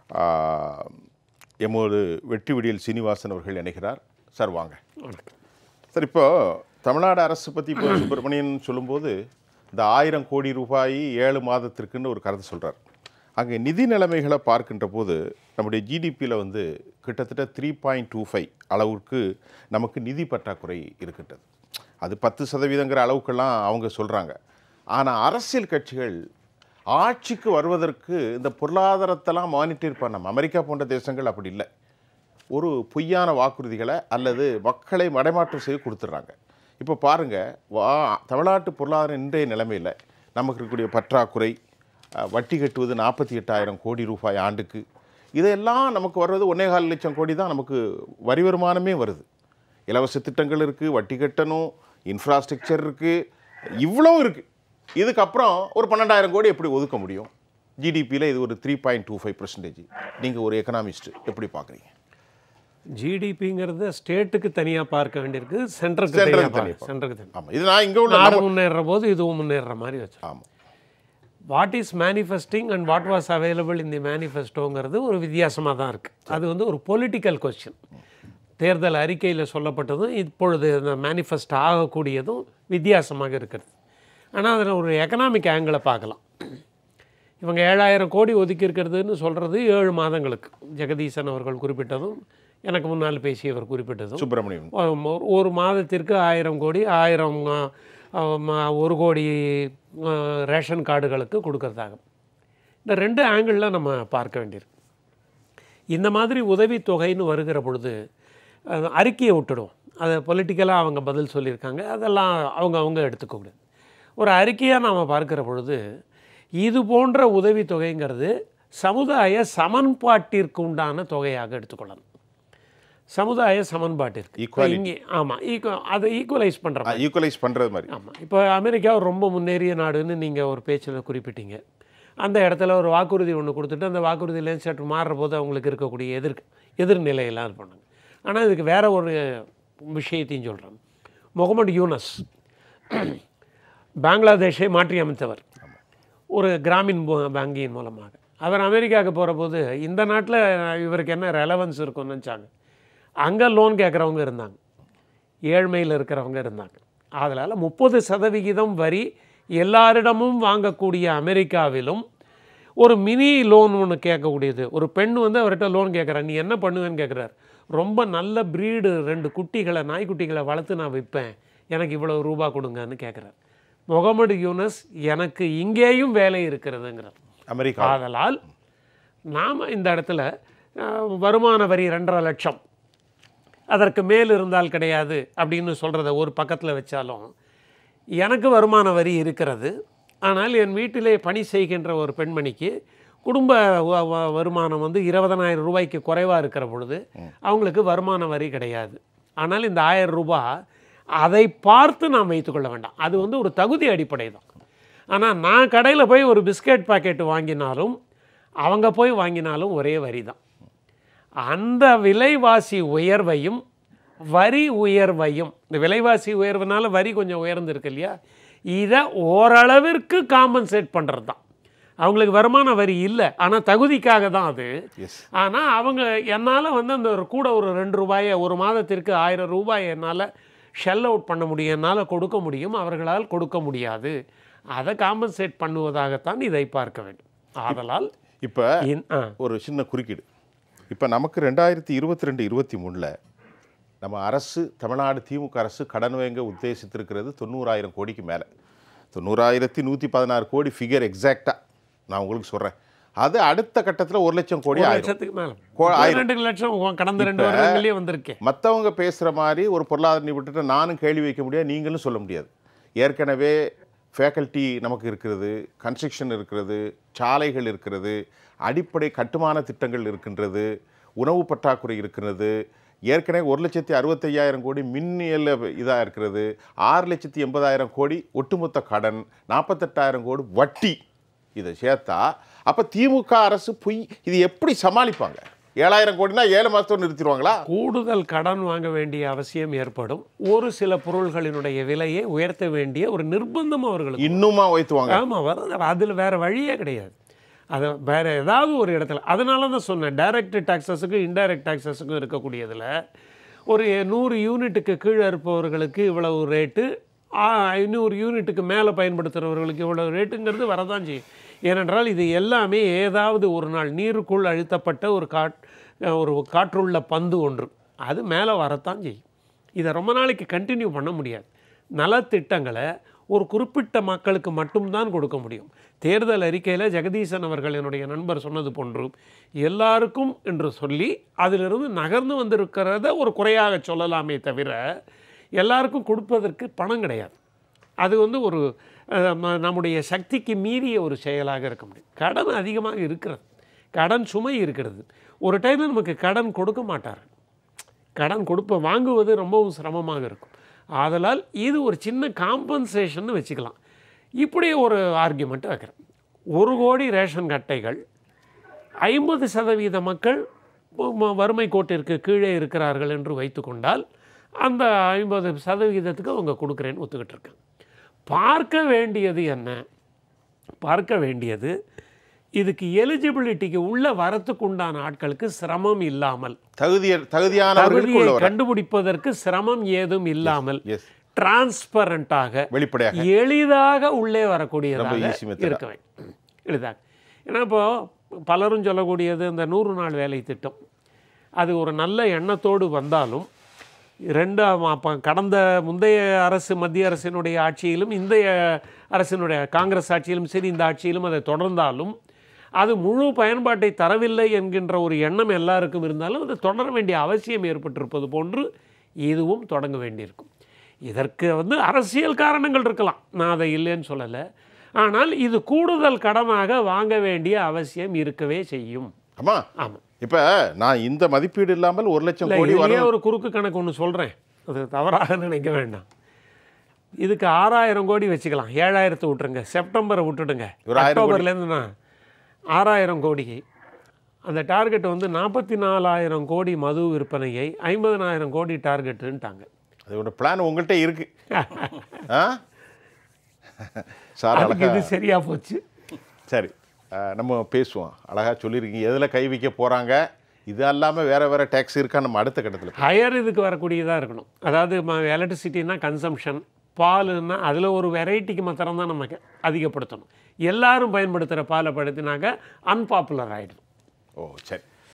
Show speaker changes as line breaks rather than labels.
ஆஹ், எம்மோடு வெற்றி விடியல் சீனிவாசன் அவர்கள் இணைகிறார் சார் வாங்க
வணக்கம்
சார் இப்போ தமிழ்நாடு அரசு பற்றி இப்போ சுப்பிரமணியன் சொல்லும்போது இந்த ஆயிரம் கோடி ரூபாய் ஏழு மாதத்திற்குன்னு ஒரு கருத்து சொல்கிறார் அங்கே நிதி நிலைமைகளை பார்க்கின்ற போது நம்முடைய ஜிடிபியில் வந்து கிட்டத்தட்ட த்ரீ பாயிண்ட் டூ ஃபைவ் அளவுக்கு நமக்கு நிதி பற்றாக்குறை இருக்கின்றது அது பத்து சதவீதங்கிற அளவுக்கெல்லாம் அவங்க சொல்கிறாங்க ஆனால் அரசியல் கட்சிகள் ஆட்சிக்கு வருவதற்கு இந்த பொருளாதாரத்தெல்லாம் மானிட்டர் பண்ண அமெரிக்கா போன்ற தேசங்கள் அப்படி இல்லை ஒரு பொய்யான வாக்குறுதிகளை அல்லது மக்களை மடைமாற்றம் செய்து கொடுத்துட்றாங்க இப்போ பாருங்கள் வா தமிழ்நாட்டு பொருளாதார இன்றைய நிலைமையில் நமக்கு இருக்கக்கூடிய பற்றாக்குறை அஹ், வட்டி கட்டுவது நாற்பத்தி எட்டாயிரம் கோடி ரூபாய் ஆண்டுக்கு இதெல்லாம் நமக்கு வர்றது ஒன்றே கால் லட்சம் கோடி தான் நமக்கு வரி வருமானமே வருது இலவச திட்டங்கள் இருக்குது வட்டி கட்டணும் இன்ஃப்ராஸ்ட்ரக்சர் இருக்குது இவ்வளோ இருக்குது இதுக்கப்புறம் ஒரு பன்னெண்டாயிரம் கோடி எப்படி ஒதுக்க முடியும் ஜிடிபியில் இது ஒரு three point two five percentage நீங்கள் ஒரு எக்கனாமிஸ்ட் எப்படி பார்க்குறீங்க
ஜிடிபிங்கிறது ஸ்டேட்டுக்கு தனியாக பார்க்க வேண்டியிருக்கு சென்டருக்கு
Central
தனியாக
தனியா
பார்க்க சென்டருக்கு தனியாக
ஆமாம் இது நான் இங்கே உள்ள
நாடு முன்னேறுற போது இதுவும் முன்னேறுற மாதிரி வச்சு
ஆமாம்
what is manifesting and what was available இந்த மேனிஃபெஸ்டோங்கிறது ஒரு வித்தியாசமாக தான் இருக்குது அது வந்து ஒரு பொலிட்டிக்கல் கொஸ்டின் தேர்தல் அறிக்கையில் சொல்லப்பட்டதும் இப்பொழுது இந்த மேனிஃபெஸ்ட் ஆகக்கூடியதும் வித்தியாசமாக இருக்கிறது ஆனால் அதில் ஒரு எக்கனாமிக் ஆங்கிளை பார்க்கலாம் இவங்க ஏழாயிரம் கோடி ஒதுக்கி இருக்கிறதுன்னு சொல்கிறது ஏழு மாதங்களுக்கு ஜெகதீசன் அவர்கள் குறிப்பிட்டதும் எனக்கு முன்னால் பேசியவர் குறிப்பிட்டதும்
சுப்பிரமணியன்
ஒரு- ஒரு மாதத்திற்கு ஆயிரம் கோடி ஆயிரம் ஆ, ஆ, ம- ஒரு கோடி ஆ, ரேஷன் கார்டுகளுக்கு கொடுக்கறதாகும் இந்த ரெண்டு ஆங்கிளில் நம்ம பார்க்க வேண்டியிருக்கு இந்த மாதிரி உதவித்தொகைன்னு வருகிற பொழுது அது அறிக்கையை விட்டுடுவோம் அதை பொலிட்டிக்கலாக அவங்க பதில் சொல்லியிருக்காங்க அதெல்லாம் அவங்க அவங்க எடுத்துக்கக்கூடாது ஒரு அறிக்கையாக நாம் பார்க்கிற பொழுது இது போன்ற உதவித்தொகைங்கிறது சமுதாய சமன்பாட்டிற்கு உண்டான தொகையாக எடுத்துக்கொள்ளணும் சமுதாய சமன்பாட்டிற்கு இப்போ
Equality.
இங்கே ஆமாம் ஈக்குவ அதை ஈக்குவலைஸ் பண்ணுற
ஈக்குவலைஸ் பண்ணுறது மாதிரி
ஆமாம் இப்போ அமெரிக்கா ரொம்ப முன்னேறிய நாடுன்னு நீங்கள் ஒரு பேச்சில் குறிப்பிட்டீங்க அந்த இடத்துல ஒரு வாக்குறுதி ஒன்று கொடுத்துட்டு அந்த வாக்குறுதியிலேருந்து சற்று மாறுற போது அவங்களுக்கு இருக்கக்கூடிய எதிர் எதிர்நிலையெல்லாம் இது பண்ணாங்க ஆனால் இதுக்கு வேற ஒரு விஷயத்தையும் சொல்கிறேன் முகமது யூனஸ் பங்களாதேஷை மாற்றி அமைத்தவர் ஒரு கிராமின் போ- வங்கியின் மூலமாக அவர் அமெரிக்காவுக்கு போகிற போது இந்த நாட்டில் இவருக்கு என்ன ரெலவன்ஸ் இருக்கும்னு நினச்சாங்க அங்கே லோன் கேட்குறவங்க இருந்தாங்க ஏழ்மையில் இருக்கிறவங்க இருந்தாங்க அதனால் முப்பது சதவிகிதம் வரி எல்லாரிடமும் வாங்கக்கூடிய அமெரிக்காவிலும் ஒரு மினி லோன் ஒன்று கேட்கக்கூடியது ஒரு பெண் வந்து அவர்கிட்ட லோன் கேட்குறா நீ என்ன பண்ணுவேன்னு கேட்குறார் ரொம்ப நல்ல ப்ரீடு ரெண்டு குட்டிகளை நாய்க்குட்டிகளை வளர்த்து நான் விற்பேன் எனக்கு இவ்வளோ ரூபா கொடுங்கன்னு கேட்குறார் முகமது யூனஸ் எனக்கு இங்கேயும் வேலை இருக்கிறதுங்கிறார்
அமெரிக்கா
ஆதலால் நாம் இந்த இடத்துல அஹ், வருமான வரி ரெண்டரை லட்சம் அதற்கு மேல் இருந்தால் கிடையாது அப்படின்னு சொல்கிறத ஒரு பக்கத்தில் வச்சாலும் எனக்கு வருமான வரி இருக்கிறது ஆனால் என் வீட்டிலே பணி செய்கின்ற ஒரு பெண்மணிக்கு குடும்ப வ- வ- வருமானம் வந்து இருபதனாயிரம் ரூபாய்க்கு குறைவாக இருக்கிற பொழுது அவங்களுக்கு வருமான வரி கிடையாது ஆனால் இந்த ஆயிரம் ரூபாய் அதை பார்த்து நாம் வைத்துக்கொள்ள வேண்டாம் அது வந்து ஒரு தகுதி அடிப்படை தான் ஆனால் நான் கடையில் போய் ஒரு பிஸ்கட் பாக்கெட் வாங்கினாலும் அவங்க போய் வாங்கினாலும் ஒரே வரி தான் அந்த விலைவாசி உயர்வையும் வரி உயர்வையும் இந்த விலைவாசி உயர்வுனால வரி கொஞ்சம் உயர்ந்திருக்கு இல்லையா இதை ஓரளவிற்கு காம்பன்சேட் பண்ணுறது தான் அவங்களுக்கு வருமான வரி இல்லை ஆனால் தகுதிக்காக தான் அது
எஸ்
ஆனால் அவங்க என்னால் வந்து அந்த ஒரு கூட ஒரு ரெண்டு ரூபாயை ஒரு மாதத்திற்கு ஆயிரம் ரூபாய் என்னால் ஷெல் அவுட் பண்ண முடியும் என்னால் கொடுக்க முடியும் அவர்களால் கொடுக்க முடியாது அதை காம்பன்சேட் பண்ணுவதாகத்தான் இதை பார்க்க வேண்டும் ஆதலால்
இப்போ
இன்- ஆ
ஒரு சின்ன குறுக்கீடு இப்போ நமக்கு ரெண்டாயிரத்தி இருபத்தி ரெண்டு இருபத்தி மூணில் நம்ம அரசு தமிழ்நாடு திமுக அரசு கடன் வாங்க உத்தேசித்திருக்கிறது தொண்ணூறாயிரம் கோடிக்கு மேலே தொண்ணூறாயிரத்தி நூற்றி பதினாறு கோடி ஃபிகர் எக்ஸாக்டாக நான் உங்களுக்கு சொல்கிறேன் அது அடுத்த கட்டத்தில் ஒரு லட்சம் கோடி
ஒரு
ஆயிரும்
லட்சத்துக்கு மேலே
கோ- ஆயிரம்.
ரெண்டு லட்சம் உ- கடந்த ரெண்டு வருடங்களே வந்திருக்கேன்
மற்றவங்க பேசுகிற மாதிரி ஒரு பொருளாதார நிபுணர்கிட்ட நானும் கேள்வி வைக்க முடியாது நீங்களும் சொல்ல முடியாது ஏற்கனவே ஃபேக்கல்ட்டி நமக்கு இருக்கிறது கன்ஸ்ட்ரக்ஷன் இருக்கிறது சாலைகள் இருக்கிறது அடிப்படை கட்டுமான திட்டங்கள் இருக்கின்றது உணவு பற்றாக்குறை இருக்கிறது ஏற்கனவே ஒரு லட்சத்தி அறுபத்தையாயிரம் கோடி மின்னியல் இதாக இருக்கிறது ஆறு லட்சத்தி எண்பதாயிரம் கோடி ஒட்டுமொத்த கடன் நாற்பத்தெட்டாயிரம் கோடி வட்டி இதை சேர்த்தா அப்போ திமுக அரசு பொய் இது எப்படி சமாளிப்பாங்க ஏழாயிரம் கோடினா ஏழு மாதத்தோடு நிறுத்திடுவாங்களா
கூடுதல் கடன் வாங்க வேண்டிய அவசியம் ஏற்படும் ஒரு சில பொருள்களினுடைய விலையை உயர்த்த வேண்டிய ஒரு நிர்பந்தம் அவர்களுக்கு
இன்னுமா உயர்த்துவாங்க
ஆமாம் வரும் அதில் வேற வழியே கிடையாது அதை வேறு ஏதாவது ஒரு இடத்துல அதனால தான் சொன்னேன் டைரக்ட் டாக்ஸஸுக்கும் இன்டைரக்ட் டாக்ஸஸுக்கும் இருக்கக்கூடியதில் ஒரு நூறு யூனிட்டுக்கு கீழே இருப்பவர்களுக்கு இவ்வளவு ரேட்டு ஐநூறு யூனிட்டுக்கு மேலே பயன்படுத்துகிறவர்களுக்கு இவ்வளவு ரேட்டுங்கிறது வரதான் செய்யும் ஏனென்றால் இது எல்லாமே ஏதாவது ஒரு நாள் நீருக்குள் அழுத்தப்பட்ட ஒரு காட் ஒரு காற்றுள்ள பந்து ஒன்று அது மேலே வரத்தான் செய்யும் இதை ரொம்ப நாளைக்கு கண்டினியூ பண்ண முடியாது நலத்திட்டங்களை ஒரு குறிப்பிட்ட மக்களுக்கு மட்டும்தான் கொடுக்க முடியும் தேர்தல் அறிக்கையில் ஜெகதீசன் அவர்கள் என்னுடைய நண்பர் சொன்னது போன்று எல்லாருக்கும் என்று சொல்லி அதிலிருந்து நகர்ந்து வந்திருக்கிறத ஒரு குறையாக சொல்லலாமே தவிர எல்லாருக்கும் கொடுப்பதற்கு பணம் கிடையாது அது வந்து ஒரு அஹ், ம- நம்முடைய சக்திக்கு மீறிய ஒரு செயலாக இருக்க முடியும் கடன் அதிகமாக இருக்கிறது கடன் சுமை இருக்கிறது ஒரு டைம் நமக்கு கடன் கொடுக்க மாட்டார்கள் கடன் கொடுப்ப வாங்குவது ரொம்பவும் சிரமமாக இருக்கும் ஆதலால் இது ஒரு சின்ன காம்பன்சேஷன் வச்சுக்கலாம் இப்படி ஒரு ஆர்கியூமெண்ட் வைக்கிறேன் ஒரு கோடி ரேஷன் அட்டைகள் ஐம்பது சதவீத மக்கள் ம- வறுமை கோட்டிற்கு கீழே இருக்கிறார்கள் என்று வைத்துக்கொண்டால் அந்த ஐம்பது சதவீதத்துக்கு அவங்க கொடுக்குறேன்னு ஒத்துக்கிட்டு இருக்கேன் பார்க்க வேண்டியது என்ன பார்க்க வேண்டியது இதுக்கு எலிஜிபிலிட்டிக்கு உள்ள வரத்துக்கு உண்டான ஆட்களுக்கு சிரமம் இல்லாமல்
தகுதிய தகுதியானவர்களுக்கு
தகுதியை
உள்ளவர்
கண்டுபிடிப்பதற்கு சிரமம் ஏதும் இல்லாமல்
எஸ்
டிரான்ஸ்பரண்டாக
வெளிப்படையாக
எளிதாக உள்ளே வரக்கூடியதாக
ரொம்ப easy method.
இருக்க வேண்டும் எளிதாக ஏன்னா இப்போ பலரும் சொல்லக்கூடியது இந்த நூறு நாள் வேலை திட்டம் அது ஒரு நல்ல எண்ணத்தோடு வந்தாலும் ரெண்டாம் அப்போ கடந்த முந்தைய அரசு மத்திய அரசினுடைய ஆட்சியிலும் இந்த அரசினுடைய காங்கிரஸ் ஆட்சியிலும் சரி இந்த ஆட்சியிலும் அதை தொடர்ந்தாலும் அது முழு பயன்பாட்டை தரவில்லை என்கின்ற ஒரு எண்ணம் எல்லாருக்கும் இருந்தாலும் அது தொடர வேண்டிய அவசியம் ஏற்பட்டிருப்பது போன்று இதுவும் தொடங்க வேண்டியிருக்கும் இதற்கு வந்து அரசியல் காரணங்கள் இருக்கலாம் நான் அதை இல்லைன்னு சொல்லலை ஆனால் இது கூடுதல் கடனாக வாங்க வேண்டிய அவசியம் இருக்கவே செய்யும்
ஆமா
ஆமாம்
இப்ப நான் இந்த மதிப்பீடு இல்லாமல் ஒரு லட்சம்
இல்லை
கோடி
இதுலயே
வரும்
ஒரு குறுக்கு கணக்கு ஒன்று சொல்கிறேன் அது தவறாக நினைக்க வேண்டாம் இதுக்கு ஆறாயிரம் கோடி வச்சுக்கலாம் ஏழாயிரத்தை விட்டுருங்க செப்டம்பரை விட்டுடுங்க
ஒரு ஆயிரம் கோடி.
அக்டோபர்லேருந்து நான் ஆறாயிரம் கோடிக்கு அந்த டார்கெட் வந்து நாற்பத்தி நாலாயிரம் கோடி மது விற்பனையை ஐம்பதனாயிரம் கோடி டார்கெட்டுன்ட்டாங்க
அதோட பிளான் உங்கள்கிட்ட இருக்கு ஆ சார்
அதுக்கு
அழகா
இது சரியா போச்சு
சரி அஹ், நம்ம பேசுவோம் அழகா சொல்லியிருக்கீங்க எதில் கை வைக்க போறாங்க இது அல்லாமல் வேற வேற டேக்ஸ் இருக்கா நம்ம அடுத்த கட்டத்தில்
ஹையர் இதுக்கு வரக்கூடியதாக இருக்கணும் அதாவது எலக்ட்ரிசிட்டினா கன்சம்ஷன் பாலுன்னா அதில் ஒரு வெரைட்டிக்கு மாத்திரம் தான் நமக்கு அதிகப்படுத்தணும் எல்லாரும் பயன்படுத்துகிற பாலை படுத்தினாக்க அன்பாப்புலர் ஆகிடும்
ஓ சரி